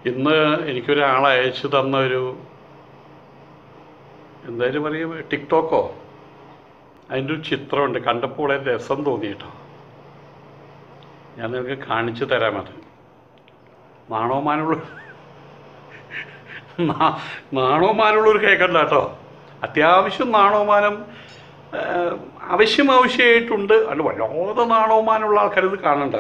ഇന്ന് എനിക്കൊരാൾ അയച്ചു തന്ന ഒരു എന്തായാലും പറയും ടിക്ടോക്കോ അതിൻ്റെ ഒരു ചിത്രമുണ്ട് കണ്ടപ്പോൾ വളരെ രസം തോന്നി കേട്ടോ ഞാൻ നിങ്ങൾക്ക് കാണിച്ചു തരാം അത് നാണോമാനുള്ള നാ- നാണോമാനുള്ളൊരു കേൾക്കണ്ട കേട്ടോ അത്യാവശ്യം നാണോമാനം ആ, ആവശ്യം ആവശ്യമായിട്ടുണ്ട് അല്ല വല്ലാതെ നാണോമാനുള്ള ആൾക്കാർ ഇത് കാണണ്ട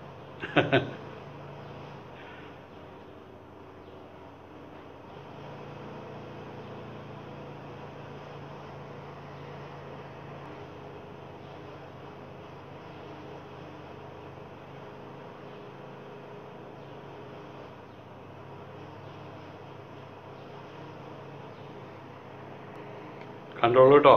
കണ്ടോളൂ കേട്ടോ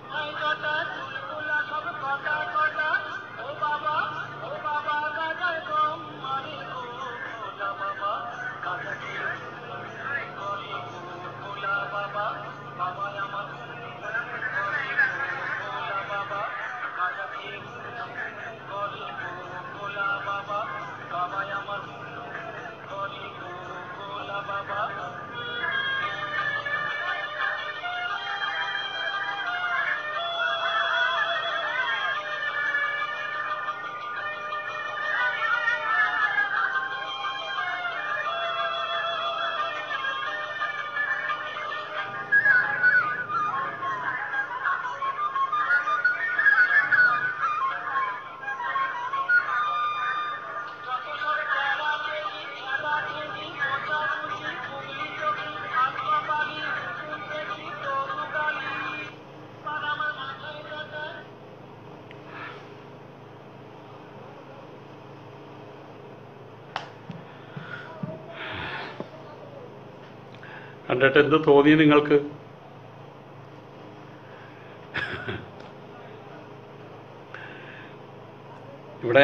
കണ്ടിട്ട് എന്ത് തോന്നി നിങ്ങൾക്ക് ഇവിടെ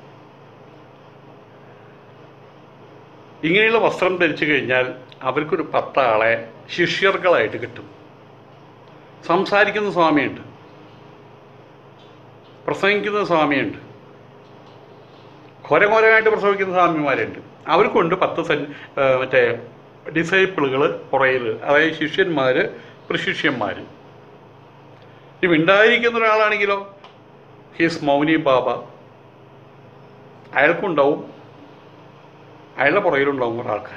ഇങ്ങനെയുള്ള വസ്ത്രം ധരിച്ചു കഴിഞ്ഞാൽ അവർക്കൊരു പത്താളെ ശിഷ്യർകളായിട്ട് കിട്ടും സംസാരിക്കുന്ന സ്വാമിയുണ്ട് പ്രസംഗിക്കുന്ന സ്വാമിയുണ്ട് ഘോരഘോരമായിട്ട് പ്രസവിക്കുന്ന സ്വാമിമാരുണ്ട് അവർക്കുണ്ട് പത്ത് സൻ ആ, മറ്റേ ഡിസൈപ്പിളുകൾ പുറയിൽ അതായത് ശിഷ്യന്മാർ പ്രശിഷ്യന്മാർ ഇനി ഉണ്ടായിരിക്കുന്ന ഒരാളാണെങ്കിലോ ഹിസ് മൗനി ബാബ അയാൾക്കുണ്ടാവും അയാളുടെ പുറകിലുണ്ടാവും കുറേ ആൾക്കാർ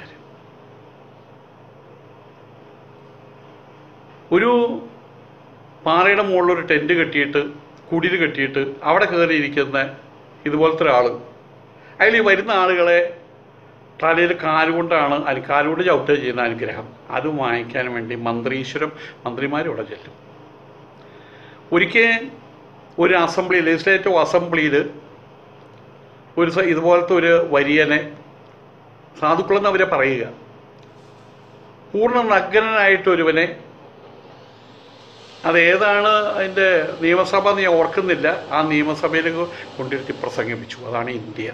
ഒരു പാറയുടെ മുകളിലൊരു ടെൻറ്റ് കെട്ടിയിട്ട് കുടിൽ കെട്ടിയിട്ട് അവിടെ കയറിയിരിക്കുന്ന ഇതുപോലത്തെ ഒരാൾ അതിൽ ഈ വരുന്ന ആളുകളെ തലയിൽ കാലുകൊണ്ടാണ് അതിന് കാലുകൊണ്ട് ചവിട്ടുക ചെയ്യുന്ന അനുഗ്രഹം അത് വാങ്ങിക്കാൻ വേണ്ടി മന്ത്രീശ്വരം മന്ത്രിമാരും ഇവിടെ ചെല്ലും ഒരിക്കൽ ഒരു അസംബ്ലി ലെജിസ്ലേറ്റീവ് അസംബ്ലിയിൽ ഒരു സ- ഇതുപോലത്തെ ഒരു വരിയനെ സാധുക്കളെന്ന് അവരെ പറയുക പൂർണ്ണ നഗ്നനായിട്ട് ഒരുവനെ അതേതാണ് അതിൻ്റെ നിയമസഭ എന്ന് ഞാൻ ഓർക്കുന്നില്ല ആ നിയമസഭയിലേക്ക് കൊണ്ടിരുത്തി പ്രസംഗിപ്പിച്ചു അതാണ് ഇന്ത്യ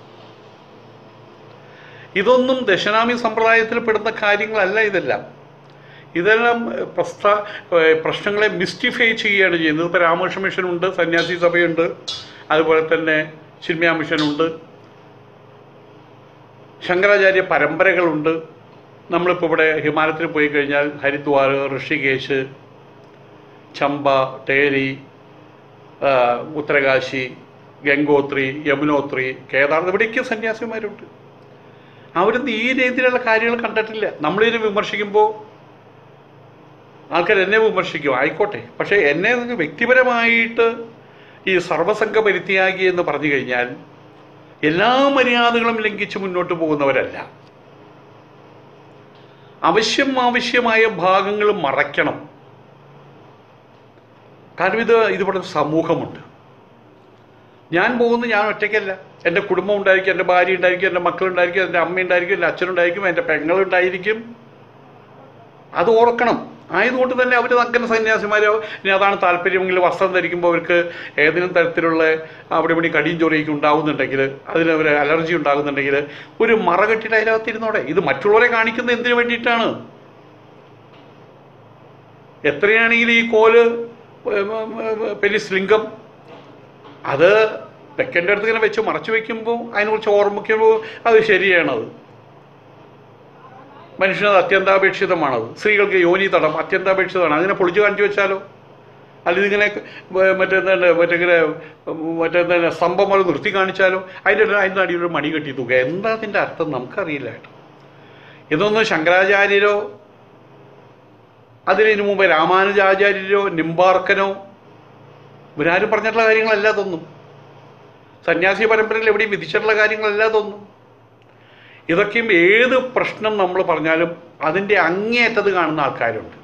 ഇതൊന്നും ദശനാമി സമ്പ്രദായത്തിൽ പെടുന്ന കാര്യങ്ങളല്ല ഇതെല്ലാം ഇതെല്ലാം ഏഹ്, പ്രസ്ത ഏഹ്, പ്രശ്നങ്ങളെ മിസ്റ്റിഫൈ ചെയ്യുകയാണ് ചെയ്യുന്നത് ഇപ്പോൾ രാമകൃഷ്ണ മിഷനുണ്ട് സന്യാസി സഭയുണ്ട് അതുപോലെ തന്നെ ചിന്മയ മിഷനുണ്ട് ശങ്കരാചാര്യ പരമ്പരകളുണ്ട് നമ്മളിപ്പോൾ ഇവിടെ ഹിമാലയത്തിൽ പോയി കഴിഞ്ഞാൽ ഹരിദ്വാർ ഋഷികേശ് ചമ്പ ടേരി ആ, ഉത്തരകാശി ഗംഗോത്രി യമുനോത്രി കേദാർ ഇവിടെയൊക്കെ സന്യാസിമാരുണ്ട് അവരൊന്നും ഈ രീതിയിലുള്ള കാര്യങ്ങൾ കണ്ടിട്ടില്ല നമ്മളിതിനെ വിമർശിക്കുമ്പോൾ ആൾക്കാർ എന്നെ വിമർശിക്കും ആയിക്കോട്ടെ പക്ഷേ എന്നെ നിങ്ങൾക്ക് വ്യക്തിപരമായിട്ട് ഈ സർവസംഘ പരിത്യാഗി എന്ന് പറഞ്ഞു കഴിഞ്ഞാൽ എല്ലാ മര്യാദകളും ലംഘിച്ച് മുന്നോട്ട് പോകുന്നവരല്ല അവശ്യം ആവശ്യമായ ഭാഗങ്ങൾ മറയ്ക്കണം കാരണം ഇത് ഇതിവിടെ സമൂഹമുണ്ട് ഞാൻ പോകുന്നത് ഞാൻ ഒറ്റയ്ക്കല്ല എൻ്റെ കുടുംബം ഉണ്ടായിരിക്കും എൻ്റെ ഭാര്യ ഉണ്ടായിരിക്കും എൻ്റെ മക്കളുണ്ടായിരിക്കും എൻ്റെ അമ്മ ഉണ്ടായിരിക്കും എൻ്റെ അച്ഛനുണ്ടായിരിക്കും എൻ്റെ പെങ്ങളുണ്ടായിരിക്കും അത് ഓർക്കണം ആയതുകൊണ്ട് തന്നെ അവർ നഗ്ന സന്യാസിമാർ ഇനി അതാണ് താല്പര്യമെങ്കിൽ വസ്ത്രം ധരിക്കുമ്പോൾ അവർക്ക് ഏതെങ്കിലും തരത്തിലുള്ള അവിടെ ഇവിടെ കടിയും ചൊറിയൊക്കെ ഉണ്ടാകുന്നുണ്ടെങ്കിൽ അതിന് ഒരു അലർജി ഉണ്ടാകുന്നുണ്ടെങ്കിൽ ഒരു മറ കെട്ടിയിട്ട് അതിനകത്തിരുന്നോടെ ഇത് മറ്റുള്ളവരെ കാണിക്കുന്നത് എന്തിനു വേണ്ടിയിട്ടാണ് എത്രയാണെങ്കിലും ഈ കോല് പെലിസ് ലിംഗം അത് വെക്കേണ്ട അടുത്ത് ഇങ്ങനെ വെച്ച് മറച്ചു വെക്കുമ്പോൾ അതിനെക്കുറിച്ച് ഓർമ്മിക്കുമ്പോൾ അത് ശരിയാണത് മനുഷ്യനത് അത്യന്താപേക്ഷിതമാണത് സ്ത്രീകൾക്ക് യോനി തടം അത്യന്താപേക്ഷിതമാണ് അതിനെ പൊളിച്ചു കാണിച്ചു വെച്ചാലോ അല്ലെങ്കിൽ ഇങ്ങനെ മറ്റേന്താണ് മറ്റേങ്ങനെ മറ്റേന്താണ് സ്തംഭം പോലെ നിർത്തി കാണിച്ചാലോ അതിൻ്റെ ഇടയിൽ അതിൻ്റെ അടിയിൽ ഒരു മണി കെട്ടി തുക എന്താ അതിൻ്റെ അർത്ഥം നമുക്കറിയില്ല കേട്ടോ ഇതൊന്നും ശങ്കരാചാര്യരോ അതിനു മുമ്പ് രാമാനുജാചാര്യരോ നിമ്പാർക്കനോ ഇവരാരും പറഞ്ഞിട്ടുള്ള കാര്യങ്ങളല്ല ഇതൊന്നും സന്യാസി പരമ്പരയിൽ എവിടെയും വിധിച്ചിട്ടുള്ള കാര്യങ്ങളല്ല ഇതൊന്നും ഇതൊക്കെയും ഏത് പ്രശ്നം നമ്മൾ പറഞ്ഞാലും അതിൻ്റെ അങ്ങേയറ്റത് കാണുന്ന ആൾക്കാരുണ്ട്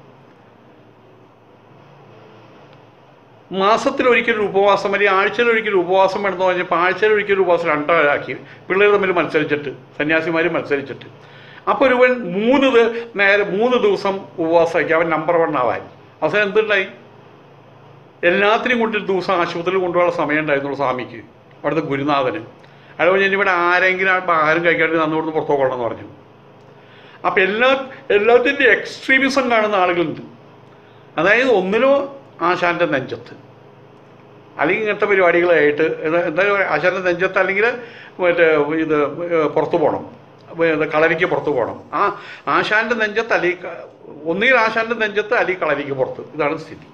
മാസത്തിലൊരിക്കലും ഉപവാസം അല്ലെങ്കിൽ ആഴ്ചയിലൊരിക്കലും ഉപവാസം വേണമെന്ന് പറഞ്ഞപ്പോൾ ആഴ്ചയിലൊരിക്കലും ഉപവാസം രണ്ടാളാക്കി പിള്ളേർ തമ്മിൽ മത്സരിച്ചിട്ട് സന്യാസിമാർ മത്സരിച്ചിട്ട് അപ്പോൾ ഒരുവൻ മൂന്ന് ദി- നേരെ മൂന്ന് ദിവസം ഉപവാസമാക്കി അവൻ നമ്പർ വൺ ആവാൻ അവസാനം എന്തുണ്ടായി എല്ലാത്തിനും കൊണ്ട് ഒരു ദിവസം ആശുപത്രിയിൽ കൊണ്ടുപോകാനുള്ള സമയം ഉണ്ടായിരുന്നുള്ളൂ സ്വാമിക്ക് അവിടുത്തെ ഗുരുനാഥന് അയാൾ പറഞ്ഞു ഇവിടെ ആരെങ്കിലും ആ ആഹാരം കഴിക്കാണ്ട് അന്ന് ഇവിടുന്ന് പുറത്തു പോകണം എന്ന് പറഞ്ഞു അപ്പം എല്ലാ എല്ലാത്തിൻ്റെ എക്സ്ട്രീമിസം കാണുന്ന ആളുകളുണ്ട് അതായത് ഒന്നിലോ ആശാന്റെ നെഞ്ചത്ത് അല്ലെങ്കിൽ ഇങ്ങനത്തെ പരിപാടികളായിട്ട് ഇത് എന്തായാലും ആശാന്റെ നെഞ്ചത്ത് അല്ലെങ്കിൽ മറ്റേ ഇത് പുറത്തു പോകണം ഇത് കളരിക്ക് പുറത്തു പോകണം ആ ആശാന്റെ നെഞ്ചത്ത് അല്ലെങ്കിൽ ക- ഒന്നുകിൽ ആശാന്റെ നെഞ്ചത്ത് അല്ലെങ്കിൽ കളരിക്ക് പുറത്ത് ഇതാണ് സ്ഥിതി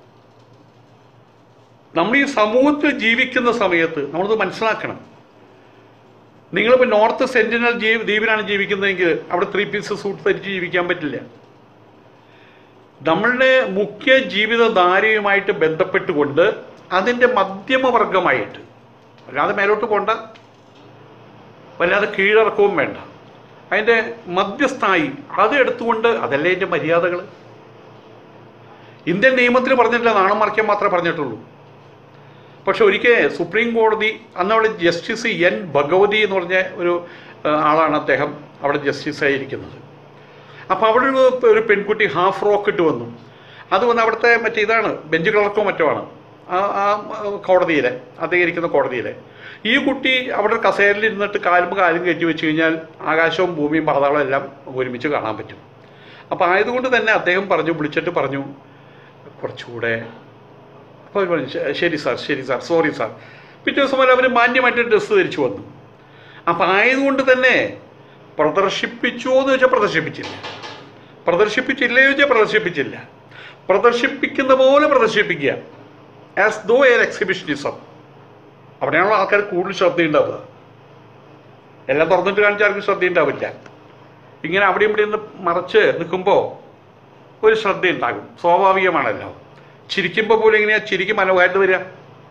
നമ്മൾ ഈ സമൂഹത്തിൽ ജീവിക്കുന്ന സമയത്ത് നമ്മളത് മനസ്സിലാക്കണം നിങ്ങളിപ്പോൾ നോർത്ത് സെന്റിനൽ ജീ ദ്വീപിലാണ് ജീവിക്കുന്നതെങ്കിൽ അവിടെ ത്രീ പീസ് സൂട്ട് ധരിച്ച് ജീവിക്കാൻ പറ്റില്ല നമ്മളുടെ മുഖ്യ ജീവിതധാരയുമായിട്ട് ബന്ധപ്പെട്ടുകൊണ്ട് അതിൻ്റെ മധ്യമവർഗമായിട്ട് അല്ലാതെ മേലോട്ട് പോണ്ട വല്ലാതെ കീഴിറക്കവും വേണ്ട അതിൻ്റെ മധ്യസ്ഥായി അത് എടുത്തുകൊണ്ട് അതല്ലേ അതിൻ്റെ മര്യാദകൾ ഇന്ത്യൻ നിയമത്തിൽ പറഞ്ഞിട്ടില്ല നാണം മറിക്കാൻ മാത്രമേ പറഞ്ഞിട്ടുള്ളൂ പക്ഷെ ഒരിക്കൽ സുപ്രീം കോടതി അന്ന് അവിടെ ജസ്റ്റിസ് എൻ ഭഗവതി എന്ന് പറഞ്ഞ ഒരു ആ, ആളാണ് അദ്ദേഹം അവിടെ ജസ്റ്റിസായി ഇരിക്കുന്നത് അപ്പോൾ അവിടെ ഒരു ഒരു പെൺകുട്ടി ഹാഫ് റോക്ക് ഇട്ട് വന്നു അത് വന്ന് അവിടുത്തെ മറ്റേ ഇതാണ് ബെഞ്ച് ക്ലർക്കോ മറ്റോ ആണ് ആ ആ കോടതിയിലെ അദ്ദേഹം ഇരിക്കുന്ന കോടതിയിലെ ഈ കുട്ടി അവിടെ ഒരു കസേരയിൽ ഇരുന്നിട്ട് കാലും കാലും കയറ്റി വെച്ച് കഴിഞ്ഞാൽ ആകാശവും ഭൂമിയും പാതാളവും എല്ലാം ഒരുമിച്ച് കാണാൻ പറ്റും അപ്പോൾ ആയതുകൊണ്ട് തന്നെ അദ്ദേഹം പറഞ്ഞു വിളിച്ചിട്ട് പറഞ്ഞു കുറച്ചുകൂടെ അപ്പോൾ അവർ പറഞ്ഞു "ശ- ശരി സാർ ശരി സാർ സോറി സാർ പിറ്റേ ദിവസം വരെ അവർ മാന്യമായിട്ട് ഡ്രസ്സ് ധരിച്ചു വന്നു അപ്പം ആയതുകൊണ്ട് തന്നെ പ്രദർശിപ്പിച്ചോ എന്ന് വെച്ചാൽ പ്രദർശിപ്പിച്ചില്ല പ്രദർശിപ്പിച്ചില്ലേ ചോദിച്ചാൽ പ്രദർശിപ്പിച്ചില്ല പ്രദർശിപ്പിക്കുന്ന പോലെ പ്രദർശിപ്പിക്കുക ആസ് ദോ എ എക്സിബിഷനിസം അവിടെയാണല്ലോ ആൾക്കാർ കൂടുതൽ ശ്രദ്ധയുണ്ടാവുക എല്ലാം തുറന്നിട്ട് കാണിച്ചാൽ ആർക്കും ശ്രദ്ധയുണ്ടാവില്ല ഇങ്ങനെ അവിടെ ഇവിടെ നിന്ന് മറച്ച് നിൽക്കുമ്പോൾ ഒരു ശ്രദ്ധയുണ്ടാകും സ്വാഭാവികമാണല്ലോ ചിരിക്കുമ്പോൾ പോലും എങ്ങനെയാ ചിരിക്കും മനോഹാരിത വരിക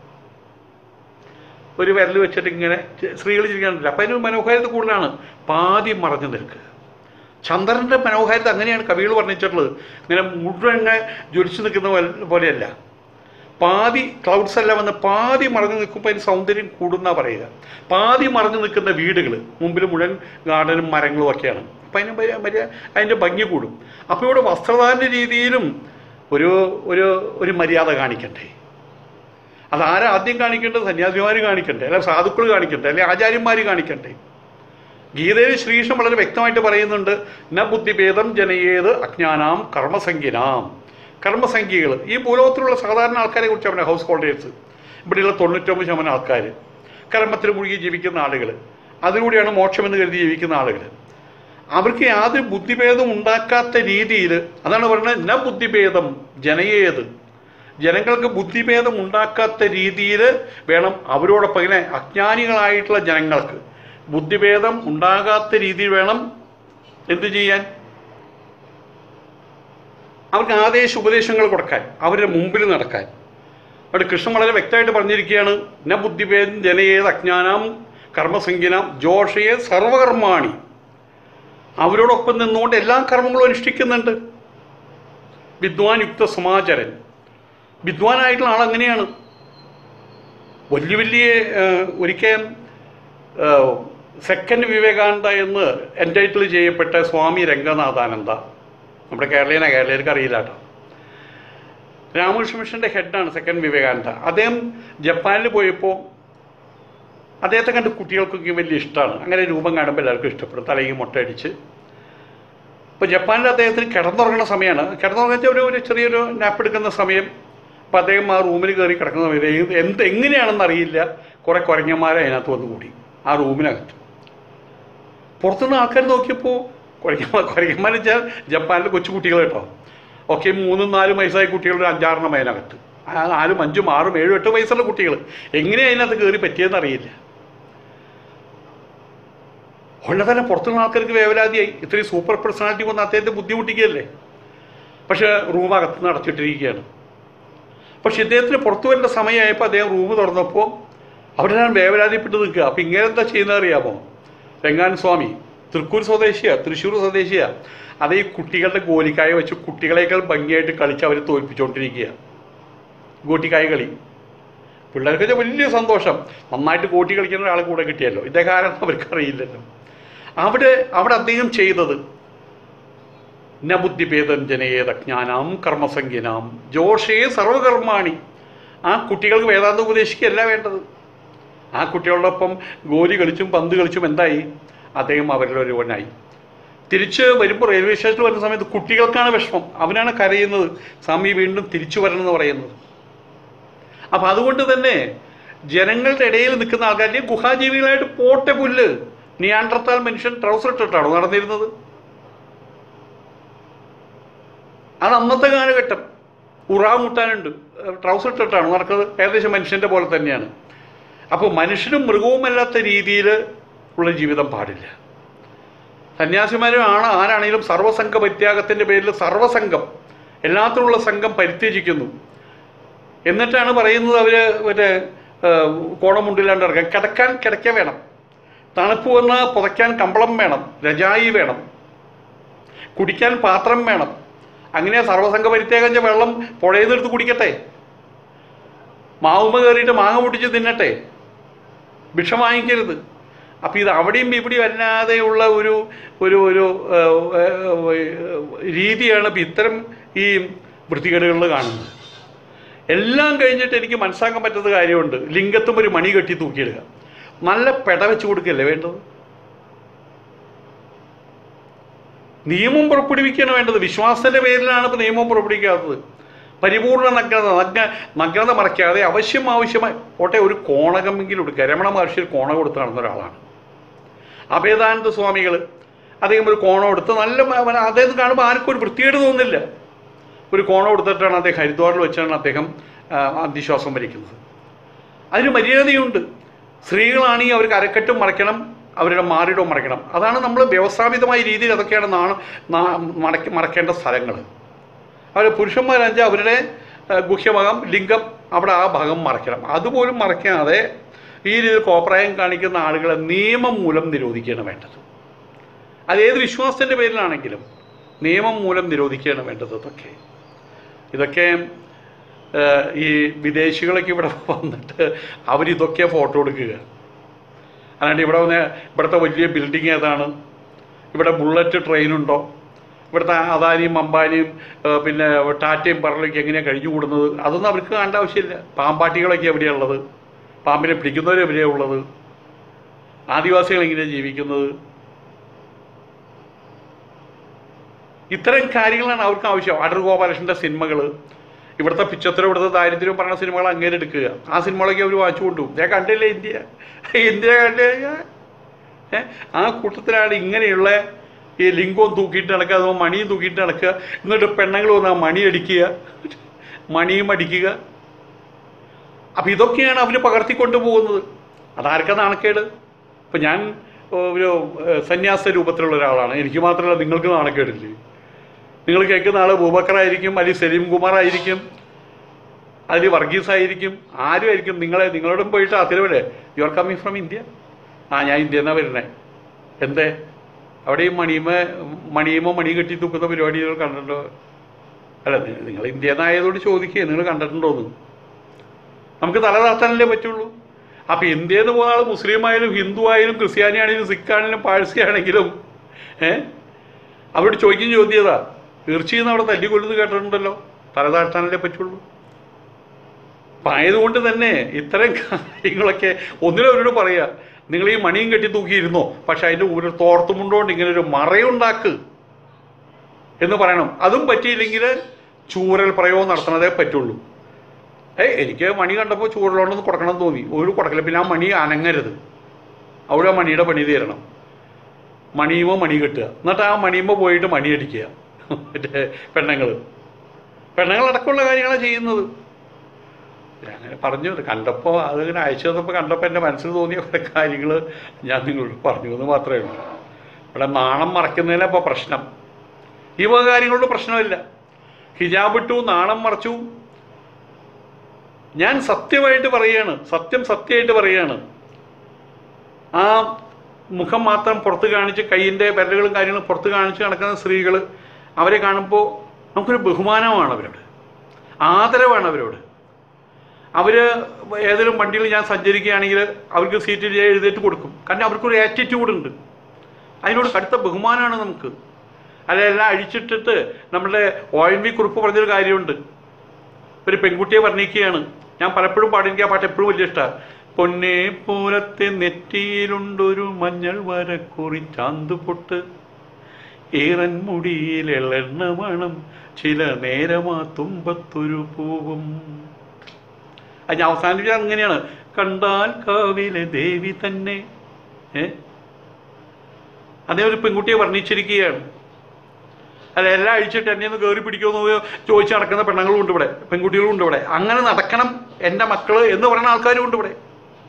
ഒരു വിരൽ വെച്ചിട്ട് ഇങ്ങനെ സ്ത്രീകൾ ചിരിക്കാനില്ല അപ്പം അതിന് മനോഹാരിത കൂടുതലാണ് പാതി മറഞ്ഞു നിൽക്കുക ചന്ദ്രൻ്റെ മനോഹാരിത അങ്ങനെയാണ് കവികൾ വർണ്ണിച്ചിട്ടുള്ളത് ഇങ്ങനെ മുഴുവൻ ഇങ്ങനെ ജ്വലിച്ചു നിൽക്കുന്ന പോലെ- പോലെയല്ല പാതി ക്ലൗഡ്സ് എല്ലാം വന്ന് പാതി മറഞ്ഞു നിൽക്കുമ്പോൾ അതിന് സൗന്ദര്യം കൂടുന്ന പറയുക പാതി മറഞ്ഞു നിൽക്കുന്ന വീടുകൾ മുമ്പിൽ മുഴുവൻ ഗാർഡനും മരങ്ങളും ഒക്കെയാണ് അപ്പം അതിന് വലിയ- വലിയ അതിൻ്റെ ഭംഗി കൂടും അപ്പോൾ ഇവിടെ വസ്ത്രധാരണ രീതിയിലും ഒരു ഒരു ഒരു മര്യാദ കാണിക്കണ്ടേ അതാരാ ആദ്യം കാണിക്കേണ്ടത് സന്യാസിമാർ കാണിക്കണ്ടേ അല്ലെ സാധുക്കൾ കാണിക്കണ്ടേ അല്ലെ ആചാര്യന്മാർ കാണിക്കണ്ടേ ഗീതയിൽ ശ്രീകൃഷ്ണൻ വളരെ വ്യക്തമായിട്ട് പറയുന്നുണ്ട് ന ബുദ്ധിഭേദം ജനയേത് അജ്ഞാനാം കർമ്മസംഖ്യനാം കർമ്മസംഖ്യകൾ ഈ ഭൂലോകത്തിലുള്ള സാധാരണ ആൾക്കാരെ കുറിച്ച് അവൻ്റെ ഹൗസ് ഹോൾഡേഴ്സ് ഇവിടെയുള്ള തൊണ്ണൂറ്റൊമ്പത് ശതമാനം ആൾക്കാർ കർമ്മത്തിൽ മുഴുകി ജീവിക്കുന്ന ആളുകൾ അതിലൂടെയാണ് മോക്ഷമെന്ന് കരുതി ജീവിക്കുന്ന ആളുകൾ അവർക്ക് യാതൊരു ബുദ്ധിഭേദം ഉണ്ടാക്കാത്ത രീതിയിൽ അതാണ് പറയുന്നത് ന ബുദ്ധിഭേദം ജനയേത് ജനങ്ങൾക്ക് ബുദ്ധിഭേദം ഉണ്ടാക്കാത്ത രീതിയിൽ വേണം അവരോടൊപ്പം ഇങ്ങനെ അജ്ഞാനികളായിട്ടുള്ള ജനങ്ങൾക്ക് ബുദ്ധിഭേദം ഉണ്ടാകാത്ത രീതിയിൽ വേണം എന്തു ചെയ്യാൻ അവർക്ക് ആദേശ ഉപദേശങ്ങൾ കൊടുക്കാൻ അവരുടെ മുമ്പിൽ നടക്കാൻ അവിടെ കൃഷ്ണൻ വളരെ വ്യക്തമായിട്ട് പറഞ്ഞിരിക്കുകയാണ് ന ബുദ്ധിഭേദം ജനയേത് അജ്ഞാനം കർമ്മസംഖ്യനം ജോഷയെ സർവകർമാണി അവരോടൊപ്പം നിന്നുകൊണ്ട് എല്ലാ കർമ്മങ്ങളും അനുഷ്ഠിക്കുന്നുണ്ട് വിദ്വാൻ യുക്ത സമാചരൻ വിദ്വാനായിട്ടുള്ള ആൾ അങ്ങനെയാണ് വലിയ വലിയ ഏഹ്, ഒരിക്കൽ സെക്കൻഡ് വിവേകാനന്ദ എന്ന് എൻറ്റൈറ്റിൽ ചെയ്യപ്പെട്ട സ്വാമി രംഗനാഥാനന്ദ നമ്മുടെ കേരളീയന കേരളീയർക്ക് അറിയില്ല കേട്ടോ രാമകൃഷ്ണ മിഷൻ്റെ ഹെഡാണ് സെക്കൻഡ് വിവേകാനന്ദ അദ്ദേഹം ജപ്പാനിൽ പോയപ്പോൾ അദ്ദേഹത്തെ കണ്ട് കുട്ടികൾക്കൊക്കെ വലിയ ഇഷ്ടമാണ് അങ്ങനെ രൂപം കാണുമ്പോൾ എല്ലാവർക്കും ഇഷ്ടപ്പെടും തലയിൽ മുട്ടയടിച്ച് ഇപ്പോൾ ജപ്പാനിൽ അദ്ദേഹത്തിന് കിടന്നുറങ്ങുന്ന സമയമാണ് കിടന്നുറങ്ങിച്ച ഒരു ഒരു ചെറിയൊരു നാപ്പ് എടുക്കുന്ന സമയം അപ്പോൾ അദ്ദേഹം ആ റൂമിൽ കയറി കിടക്കുന്ന സമയത്ത് ഏത് എന്ത് എങ്ങനെയാണെന്ന് അറിയില്ല കുറേ കുരങ്ങന്മാരെ അതിനകത്ത് വന്നു കൂടി ആ റൂമിനകത്ത് പുറത്തുനിന്ന് ആൾക്കാർ നോക്കിയപ്പോൾ കുരയ്ക്കന്മാർ കുരയ്ക്കന്മാർ വെച്ചാൽ ജപ്പാനിലെ കൊച്ചു കുട്ടികൾ കേട്ടോ ഒക്കെ മൂന്നും നാലും വയസ്സായ കുട്ടികൾ ഒരു അഞ്ചാറെണ്ണം അതിനകത്ത് ആ നാലും അഞ്ചും ആറും ഏഴും എട്ട് വയസ്സുള്ള കുട്ടികൾ എങ്ങനെയാണ് അതിനകത്ത് കയറി പറ്റിയതെന്ന് അറിയില്ല ഉള്ള തന്നെ പുറത്തുള്ള ആൾക്കാർക്ക് വേവലാതിയായി ഇത്രയും സൂപ്പർ പേഴ്സണാലിറ്റി വന്ന് അദ്ദേഹത്തെ ബുദ്ധിമുട്ടിക്കുകയല്ലേ പക്ഷേ റൂം അകത്ത് നിന്ന് അടച്ചിട്ടിരിക്കുകയാണ് പക്ഷെ ഇദ്ദേഹത്തിന് പുറത്തു വരേണ്ട സമയമായപ്പോൾ അദ്ദേഹം റൂം തുറന്നപ്പോൾ അവിടെ ഞാൻ വേവലാതിപ്പെട്ട് നിൽക്കുക അപ്പം ഇങ്ങനെ എന്താ ചെയ്യുന്നത് അറിയാമോ രംഗാൻ സ്വാമി തൃക്കൂർ സ്വദേശിയാ തൃശ്ശൂർ സ്വദേശിയാ അത് ഈ കുട്ടികളുടെ ഗോലിക്കായ വെച്ച് കുട്ടികളെക്കാൾ ഭംഗിയായിട്ട് കളിച്ച് അവർ തോൽപ്പിച്ചുകൊണ്ടിരിക്കുക ഗോട്ടിക്കായ കളി പിള്ളേർക്ക് വലിയ സന്തോഷം നന്നായിട്ട് ഗോട്ടി കളിക്കുന്ന ഒരാളെ കൂടെ കിട്ടിയല്ലോ ഇദ്ദേഹം ആരാണെന്ന് അവർക്ക് അറിയില്ലല്ലോ അവിടെ അവിടെ അദ്ദേഹം ചെയ്തത് ന ബുദ്ധിഭേദം ജനയേത ജ്ഞാനാം കർമ്മസംഖ്യനാം ജോഷേ സർവകർമാണി ആ കുട്ടികൾക്ക് വേദാന്തം ഉപദേശിക്കുകയല്ല വേണ്ടത് ആ കുട്ടികളോടൊപ്പം ഗോലി കളിച്ചും പന്ത് കളിച്ചും എന്തായി അദ്ദേഹം അവരിൽ ഒരുവനായി തിരിച്ച് വരുമ്പോൾ റെയിൽവേ സ്റ്റേഷനിൽ വരുന്ന സമയത്ത് കുട്ടികൾക്കാണ് വിഷമം അവനാണ് കരയുന്നത് സ്വാമി വീണ്ടും തിരിച്ചു വരണം എന്ന് പറയുന്നത് അപ്പം അതുകൊണ്ട് തന്നെ ജനങ്ങളുടെ ഇടയിൽ നിൽക്കുന്ന ആൾക്കാർ ഗുഹാജീവികളായിട്ട് പോട്ടെ പുല്ല് നിയാണ്ടർത്താൽ മനുഷ്യൻ ട്രൗസർ ഇട്ടിട്ടാണോ നടന്നിരുന്നത് അത് അന്നത്തെ കാലഘട്ടം ഉറാവ് മുട്ടാനുണ്ട് ട്രൗസർ ഇട്ടിട്ടാണ് നടക്കുന്നത് ഏകദേശം മനുഷ്യൻ്റെ പോലെ തന്നെയാണ് അപ്പോൾ മനുഷ്യനും മൃഗവുമല്ലാത്ത രീതിയിൽ ഉള്ള ജീവിതം പാടില്ല സന്യാസിമാരും ആണ് ആരാണെങ്കിലും സർവസംഘ പരിത്യാഗത്തിൻ്റെ പേരിൽ സർവസംഘം എല്ലാത്തിനുള്ള സംഘം പരിത്യജിക്കുന്നു എന്നിട്ടാണ് പറയുന്നത് അവർ മറ്റേ കോണമുണ്ടില്ലാണ്ട് ഇറങ്ങാൻ കിടക്കാൻ കിടക്ക വേണം തണുപ്പ് വന്ന് പുതയ്ക്കാൻ കമ്പളം വേണം രജായി വേണം കുടിക്കാൻ പാത്രം വേണം അങ്ങനെ സർവസംഘ പരിത്യാഗം വെള്ളം പുഴയിൽ നിന്ന് എടുത്ത് കുടിക്കട്ടെ മാവുമ കയറിയിട്ട് മാങ്ങ പൊട്ടിച്ച് തിന്നട്ടെ ഭിക്ഷ വാങ്ങിക്കരുത് അപ്പം ഇത് അവിടെയും ഇവിടെയും അല്ലാതെയുള്ള ഒരു ഒരു ഒരു ഏഹ്, ഏഹ്, രീതിയാണ് ഇപ്പം ഇത്തരം ഈ വൃത്തികേടുകളിൽ കാണുന്നത് എല്ലാം കഴിഞ്ഞിട്ട് എനിക്ക് മനസ്സാക്കാൻ പറ്റുന്ന കാര്യമുണ്ട് ലിംഗത്തും ഒരു മണി കെട്ടി തൂക്കിയിടുക നല്ല പെട വെച്ച് കൊടുക്കല്ലേ വേണ്ടത് നിയമം പുറപ്പെടുവിക്കുകയാണ് വേണ്ടത് വിശ്വാസത്തിന്റെ പേരിലാണ് ഇപ്പോൾ നിയമം പുറപ്പെടുവിക്കാത്തത് പരിപൂർണ നഗ്നത നഗ്ന നഗ്നത മറയ്ക്കാതെ ആവശ്യം ആവശ്യമായി ഓട്ടെ ഒരു കോണകമെങ്കിലും എടുക്കുക രമണ മഹർഷി ഒരു കോണ കൊടുത്ത് നടന്ന ഒരാളാണ് അഭേദാനന്ദ സ്വാമികൾ അദ്ദേഹം ഒരു കോണം എടുത്ത് നല്ല മ- അദ്ദേഹം കാണുമ്പോൾ ആർക്കും ഒരു വൃത്തികേട് തോന്നുന്നില്ല ഒരു കോണം എടുത്തിട്ടാണ് അദ്ദേഹം ഹരിദ്വാറിൽ വെച്ചാണ് അദ്ദേഹം ആ, അന്ത്യശ്വാസം വലിക്കുന്നത് അതിന് മര്യാദയുണ്ട് സ്ത്രീകളാണെങ്കിൽ അവർക്ക് അരക്കെട്ടും മറയ്ക്കണം അവരുടെ മാറിടവും മറയ്ക്കണം അതാണ് നമ്മൾ വ്യവസ്ഥാപിതമായ രീതിയിൽ അതൊക്കെയാണ് നാണ നാ- മടക്കി മറക്കേണ്ട സ്ഥലങ്ങൾ അവർ പുരുഷന്മാരാണെന്ന് അവരുടെ ആ, ഗുഹ്യഭാഗം ലിംഗം അവിടെ ആ ഭാഗം മറയ്ക്കണം അതുപോലും മറയ്ക്കാതെ ഈ രീതിയിൽ കോപ്രായം കാണിക്കുന്ന ആളുകളെ നിയമം മൂലം നിരോധിക്കുകയാണ് വേണ്ടത് അത് ഏത് വിശ്വാസത്തിൻ്റെ പേരിലാണെങ്കിലും നിയമം മൂലം നിരോധിക്കുകയാണ് വേണ്ടത് ഇതൊക്കെ ഇതൊക്കെ ആ, ഈ വിദേശികളൊക്കെ ഇവിടെ വന്നിട്ട് അവരിതൊക്കെ ഫോട്ടോ എടുക്കുക അല്ലാണ്ട് ഇവിടെ വന്ന് ഇവിടുത്തെ വലിയ ബിൽഡിംഗ് ഏതാണ് ഇവിടെ ബുള്ളറ്റ് ട്രെയിനുണ്ടോ ഇവിടുത്തെ അദാനിയും അംബാനിയും ആ, പിന്നെ ടാറ്റയും പറലൊക്കെ എങ്ങനെയാണ് കഴിഞ്ഞുകൂടുന്നത് അതൊന്നും അവർക്ക് കാണേണ്ട ആവശ്യമില്ല പാമ്പാട്ടികളൊക്കെ എവിടെയാണ് ഉള്ളത് പാമ്പിനെ പിടിക്കുന്നവർ എവിടെയാണ് ഉള്ളത് ആദിവാസികൾ എങ്ങനെയാണ് ജീവിക്കുന്നത് ഇത്തരം കാര്യങ്ങളാണ് അവർക്ക് ആവശ്യം അടൂർ ഗോപാലകൃഷ്ണൻ്റെ സിനിമകൾ ഇവിടുത്തെ പിച്ചത്തരം ഇവിടുത്തെ ദാരിദ്ര്യം പറഞ്ഞ സിനിമകൾ അങ്ങനെ എടുക്കുക ആ സിനിമകളൊക്കെ അവർ വാങ്ങിച്ചു കൊണ്ടുപോകും ഞാൻ കണ്ടില്ലേ ഇന്ത്യ ഇന്ത്യ കണ്ടേ ഏ ആ കൂട്ടത്തിലാണ് ഇങ്ങനെയുള്ള ഈ ലിംഗവും തൂക്കിയിട്ട് നടക്കുക അഥവാ മണിയും തൂക്കിയിട്ട് നടക്കുക എന്നിട്ട് പെണ്ണുങ്ങൾ വന്ന് ആ മണി അടിക്കുക മണിയും അടിക്കുക അപ്പം ഇതൊക്കെയാണ് അവർ പകർത്തിക്കൊണ്ടു പോകുന്നത് അതാർക്കാ നാണക്കേട് ഇപ്പം ഞാൻ ഓ, ഒരു ഏഹ്, സന്യാസ രൂപത്തിലുള്ള ഒരാളാണ് എനിക്ക് മാത്രമല്ല നിങ്ങൾക്ക് നാണക്കേടില്ലേ നിങ്ങൾ കേൾക്കുന്ന ആൾ ബൂബക്കറായിരിക്കും അല്ലെങ്കിൽ സലീം കുമാർ ആയിരിക്കും അതിൽ വർഗീസ് ആയിരിക്കും ആരും ആയിരിക്കും നിങ്ങളെ നിങ്ങളോടും പോയിട്ട് അതിരവിടെ you are coming from India ആ ഞാൻ ഇന്ത്യ എന്നാ വരുന്നേ എന്തേ അവിടെ ഈ മണിയുമ മണിയുമോ മണി കെട്ടി തൂക്കുന്ന പരിപാടി നിങ്ങൾ കണ്ടിട്ടുണ്ടോ അല്ല നി- നിങ്ങൾ ഇന്ത്യ എന്നായതുകൊണ്ട് ചോദിക്കുക നിങ്ങൾ കണ്ടിട്ടുണ്ടോന്ന് നമുക്ക് തല താത്താനല്ലേ പറ്റുള്ളൂ അപ്പം ഇന്ത്യയിൽ നിന്ന് പോകുന്ന ആൾ മുസ്ലിം ആയാലും ഹിന്ദു ആയാലും ക്രിസ്ത്യാനി ആണെങ്കിലും സിഖ് ആണെങ്കിലും പാഴ്സി ആണെങ്കിലും ഏ അവരോട് ചോദിക്കും ചോദ്യതാ തീർച്ചയായും അവിടെ തല്ലിക്കൊല്ലുന്നത് കേട്ടിട്ടുണ്ടല്ലോ തല താഴ്ത്താനല്ലേ പറ്റുള്ളൂ അപ്പം ആയതുകൊണ്ട് തന്നെ ഇത്തരം കാര്യങ്ങളൊക്കെ ഒന്നിനും അവരോട് പറയുക നിങ്ങൾ ഈ മണിയും കെട്ടി തൂക്കിയിരുന്നോ പക്ഷെ അതിൻ്റെ ഒരു തോർത്തുമുണ്ടോണ്ട് ഇങ്ങനെ ഒരു മറയുണ്ടാക്ക് എന്ന് പറയണം അതും പറ്റിയില്ലെങ്കിൽ ചൂരൽ പ്രയോഗം നടത്തണതേ പറ്റുള്ളൂ ഏയ് എനിക്ക് മണി കണ്ടപ്പോൾ ചൂരലോണ്ടൊന്ന് കൊടുക്കണം എന്ന് തോന്നി ഒരു കൊടുക്കില്ല പിന്നെ ആ മണി അനങ്ങരുത് അവിടെ ആ മണിയുടെ പണി തീരണം മണിയുമോ മണി കെട്ടുക എന്നിട്ട് ആ മണിയുമ്പോൾ പോയിട്ട് മണിയടിക്കുക മറ്റേ പെണ്ണുങ്ങൾ പെണ്ണുങ്ങളടക്കമുള്ള കാര്യങ്ങളാണ് ചെയ്യുന്നത് ഞാൻ അങ്ങനെ പറഞ്ഞു അത് കണ്ടപ്പോൾ അതിങ്ങനെ അയച്ചു തന്നപ്പോൾ കണ്ടപ്പോൾ എൻ്റെ മനസ്സിൽ തോന്നിയ കുറേ കാര്യങ്ങൾ ഞാൻ നിങ്ങളോട് പറഞ്ഞു എന്ന് മാത്രമേ ഉള്ളൂ ഇവിടെ നാണം മറയ്ക്കുന്നതിനാണ് ഇപ്പോൾ പ്രശ്നം ഈ വക കാര്യങ്ങളുടെ പ്രശ്നമില്ല ഹിജാബ് ഇട്ടു നാണം മറച്ചു ഞാൻ സത്യമായിട്ട് പറയുകയാണ് സത്യം സത്യമായിട്ട് പറയുകയാണ് ആ മുഖം മാത്രം പുറത്ത് കാണിച്ച് കൈയിൻ്റെ വിരലുകളും കാര്യങ്ങളും പുറത്ത് കാണിച്ച് നടക്കുന്ന സ്ത്രീകൾ അവരെ കാണുമ്പോൾ നമുക്കൊരു ബഹുമാനമാണ് അവരോട് ആദരവാണ് അവരോട് അവർ ഏതെങ്കിലും വണ്ടിയിൽ ഞാൻ സഞ്ചരിക്കുകയാണെങ്കിൽ അവർക്ക് സീറ്റിൽ ഞാൻ എഴുന്നേറ്റ് കൊടുക്കും കാരണം അവർക്കൊരു ആറ്റിറ്റ്യൂഡ് ഉണ്ട് അതിനോട് കടുത്ത ബഹുമാനമാണ് നമുക്ക് അല്ല എല്ലാം അഴിച്ചിട്ടിട്ട് നമ്മുടെ ഒ എൻ വി കുറിപ്പ് പറഞ്ഞൊരു കാര്യമുണ്ട് ഒരു പെൺകുട്ടിയെ വർണ്ണിക്കുകയാണ് ഞാൻ പലപ്പോഴും പാടി എനിക്ക് ആ പാട്ട് എപ്പോഴും വലിയ ഇഷ്ടമാണ് പൊന്നെ പൂരത്തെ നെറ്റിയിലുണ്ടൊരു മഞ്ഞൾ വരക്കുറി ചാന്തുപൊട്ട് ഈറൻ മുടിയിൽ എള്ളെണ്ണ മണം ചില നേരമാ തുമ്പത്തൊരു പൂവും അത് ഞാൻ അവസാനിപ്പിച്ചത് അങ്ങനെയാണ് കണ്ടാൽ കാവിലെ ദേവി തന്നെ ഏ അതേ ഒരു പെൺകുട്ടിയെ വർണ്ണിച്ചിരിക്കുകയാണ് അല്ല എല്ലാം അഴിച്ചിട്ട് എന്നെ ഒന്ന് കയറി പിടിക്കുമെന്ന് ചോദിച്ച് നടക്കുന്ന പെണ്ണുങ്ങളും ഉണ്ട് ഇവിടെ പെൺകുട്ടികളും ഉണ്ട് ഇവിടെ അങ്ങനെ നടക്കണം എൻ്റെ മക്കള് എന്ന് പറയുന്ന ആൾക്കാരും ഉണ്ട് ഇവിടെ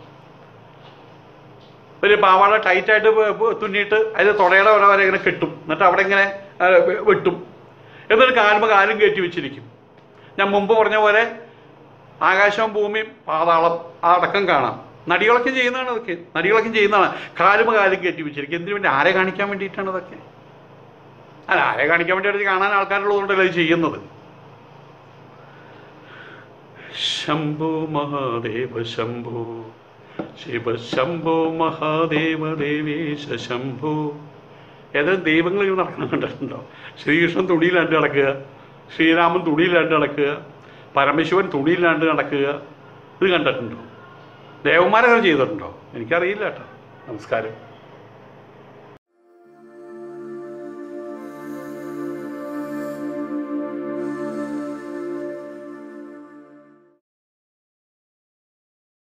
ഒരു പാവാട ടൈറ്റായിട്ട് തുന്നിയിട്ട് അതിൽ തുടയുടെ വരെ വരെ ഇങ്ങനെ കെട്ടും എന്നിട്ട് അവിടെ ഇങ്ങനെ ആ, വെ- വെട്ടും എന്നിട്ട് കാലുമ്പോൾ കാലും കയറ്റി വെച്ചിരിക്കും ഞാൻ മുമ്പ് പറഞ്ഞ പോലെ ആകാശവും ഭൂമിയും പാതാളം ആ അടക്കം കാണാം നടികളൊക്കെ ചെയ്യുന്നതാണ് അതൊക്കെ നടികളൊക്കെ ചെയ്യുന്നതാണ് കാലുമ്പോൾ കാലും കയറ്റി വെച്ചിരിക്കും എന്തിനു വേണ്ടി ആരെ കാണിക്കാൻ വേണ്ടിയിട്ടാണ് അതൊക്കെ അല്ല ആരെ കാണിക്കാൻ വേണ്ടിയിട്ട് കാണാൻ ആൾക്കാരുള്ളതുകൊണ്ടല്ലേ ഇത് ചെയ്യുന്നത് ശംഭോ മഹാദേവ ശംഭോ ശിവ ശംഭോ മഹാദേവ ദേവേശ ശംഭോ ഏതായാലും ദൈവങ്ങൾ ഇങ്ങനെ നടക്കണം കണ്ടിട്ടുണ്ടോ ശ്രീകൃഷ്ണൻ തുണിയിലാണ്ട് നടക്കുക ശ്രീരാമൻ തുണിയിലാണ്ട് നടക്കുക പരമശിവൻ തുണിയിലാണ്ട് നടക്കുക ഇത് കണ്ടിട്ടുണ്ടോ ദേവന്മാരൊക്കെ ചെയ്തിട്ടുണ്ടോ എനിക്കറിയില്ല കേട്ടോ നമസ്കാരം